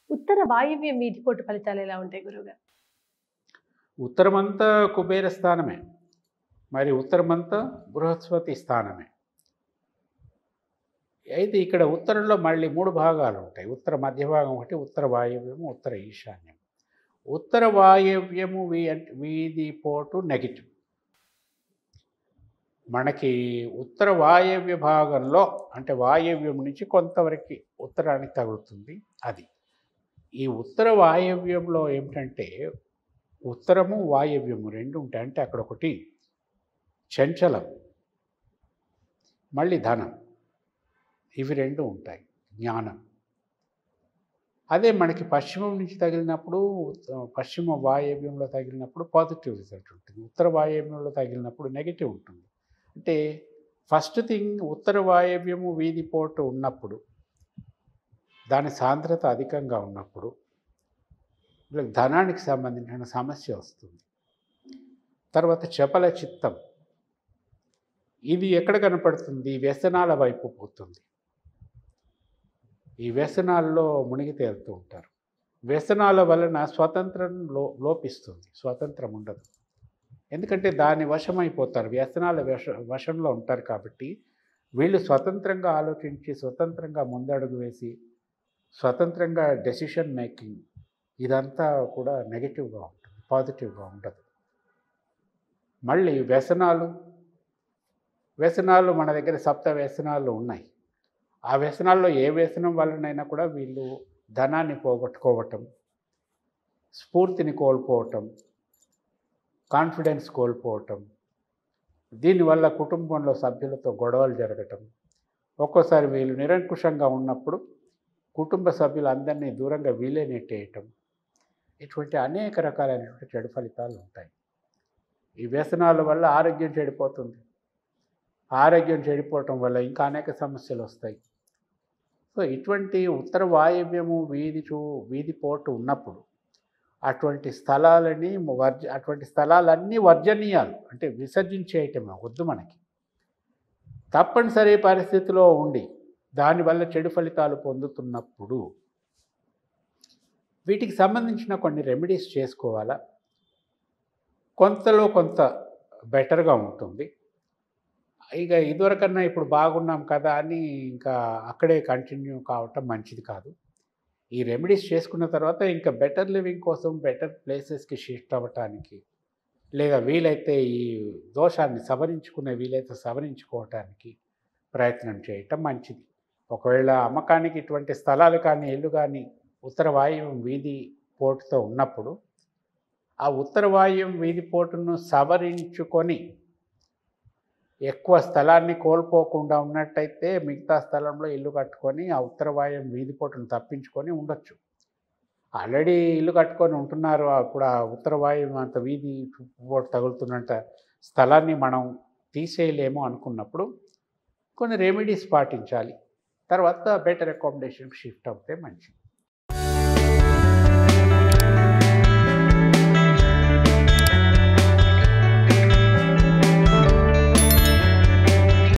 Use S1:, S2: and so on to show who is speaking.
S1: ఉత్తర వాయువ్య మీదిపోటు ఫలితాలు ఎలా ఉంటాయి గురువుగారు
S2: ఉత్తరమంతా కుబేర స్థానమే మరి ఉత్తరమంతా బృహస్పతి స్థానమే అయితే ఇక్కడ ఉత్తరంలో మళ్ళీ మూడు భాగాలు ఉంటాయి ఉత్తర మధ్య భాగం ఒకటి ఉత్తర వాయవ్యము ఉత్తర ఈశాన్యం ఉత్తర వాయవ్యము వీ అంటే వీధి పోటు నెగిటివ్ మనకి ఉత్తర వాయవ్య భాగంలో అంటే వాయవ్యం నుంచి కొంతవరకు ఉత్తరానికి తగులుతుంది అది ఈ ఉత్తర వాయవ్యంలో ఏమిటంటే ఉత్తరము వాయవ్యము రెండు ఉంటాయి అంటే అక్కడ ఒకటి చంచలం మళ్ళీ ధనం ఇవి రెండు ఉంటాయి జ్ఞానం అదే మనకి పశ్చిమం నుంచి తగిలినప్పుడు ఉత్త- పశ్చిమ వాయవ్యంలో తగిలినప్పుడు పాజిటివ్ రిజల్ట్ ఉంటుంది ఉత్తర వాయవ్యంలో తగిలినప్పుడు నెగిటివ్ ఉంటుంది అంటే ఫస్ట్ థింగ్ ఉత్తర వాయవ్యము వీధి పోటు ఉన్నప్పుడు దాని సాంద్రత అధికంగా ఉన్నప్పుడు వీళ్ళకి ధనానికి సంబంధించిన సమస్య వస్తుంది తర్వాత చపల చిత్తం ఇది ఎక్కడ కనపడుతుంది వ్యసనాల వైపు పోతుంది ఈ వ్యసనాల్లో మునిగి తేలుతూ ఉంటారు వ్యసనాల వలన స్వతంత్రం లో లోపిస్తుంది స్వతంత్రం ఉండదు ఎందుకంటే దాని వశమైపోతారు వ్యసనాల వశ వశంలో ఉంటారు కాబట్టి వీళ్ళు స్వతంత్రంగా ఆలోచించి స్వతంత్రంగా ముందడుగు వేసి స్వతంత్రంగా డెసిషన్ మేకింగ్ ఇదంతా కూడా నెగిటివ్గా ఉంటుంది పాజిటివ్గా ఉండదు మళ్ళీ వ్యసనాలు వ్యసనాలు మన దగ్గర సప్త వ్యసనాలు ఉన్నాయి ఆ వ్యసనాల్లో ఏ వ్యసనం వలనైనా కూడా వీళ్ళు ధనాన్ని పోగొట్టుకోవటం స్ఫూర్తిని కోల్పోవటం కాన్ఫిడెన్స్ కోల్పోవటం దీనివల్ల కుటుంబంలో సభ్యులతో గొడవలు జరగటం ఒక్కోసారి వీళ్ళు నిరంకుశంగా ఉన్నప్పుడు కుటుంబ సభ్యులందరినీ దూరంగా వీలే నెట్టేయటం ఇటువంటి అనేక రకాలైనటువంటి చెడు ఫలితాలు ఉంటాయి ఈ వ్యసనాల వల్ల ఆరోగ్యం చెడిపోతుంది ఆరోగ్యం చెడిపోవటం వల్ల ఇంకా అనేక సమస్యలు వస్తాయి సో ఇటువంటి ఉత్తర వాయవ్యము వీధి చూ వీధి పోటు ఉన్నప్పుడు అటువంటి స్థలాలని వర్జ అటువంటి స్థలాలన్నీ వర్జనీయాలు అంటే విసర్జించేయటమే వద్దు మనకి తప్పనిసరి పరిస్థితిలో ఉండి దానివల్ల చెడు ఫలితాలు పొందుతున్నప్పుడు వీటికి సంబంధించిన కొన్ని రెమెడీస్ చేసుకోవాలా కొంతలో కొంత బెటర్గా ఉంటుంది ఇక ఇదివరకన్నా ఇప్పుడు బాగున్నాం కదా అని ఇంకా అక్కడే కంటిన్యూ కావటం మంచిది కాదు ఈ రెమెడీస్ చేసుకున్న తర్వాత ఇంకా బెటర్ లివింగ్ కోసం బెటర్ ప్లేసెస్కి షిఫ్ట్ అవ్వటానికి లేదా వీలైతే ఈ దోషాన్ని సవరించుకునే వీలైతే సవరించుకోవటానికి ప్రయత్నం చేయటం మంచిది ఒకవేళ అమ్మకానికి ఇటువంటి స్థలాలు కానీ ఇల్లు కానీ ఉత్తర వాయువ్యం వీధి పోటుతో ఉన్నప్పుడు ఆ ఉత్తర వాయువ్యం వీధి పోటును సవరించుకొని ఎక్కువ స్థలాన్ని కోల్పోకుండా ఉన్నట్టయితే మిగతా స్థలంలో ఇల్లు కట్టుకొని ఆ ఉత్తర వాయువ్యం వీధి పోటును తప్పించుకొని ఉండొచ్చు ఆల్రెడీ ఇల్లు కట్టుకొని ఉంటున్నారు అప్పుడు ఆ ఉత్తర వాయువ్యం అంత వీధి పోటు తగులుతున్నంత స్థలాన్ని మనం తీసేయలేము అనుకున్నప్పుడు కొన్ని రెమెడీస్ పాటించాలి తర్వాత బెటర్ అకామిడేషన్ షిఫ్ట్ అవుతే మంచిది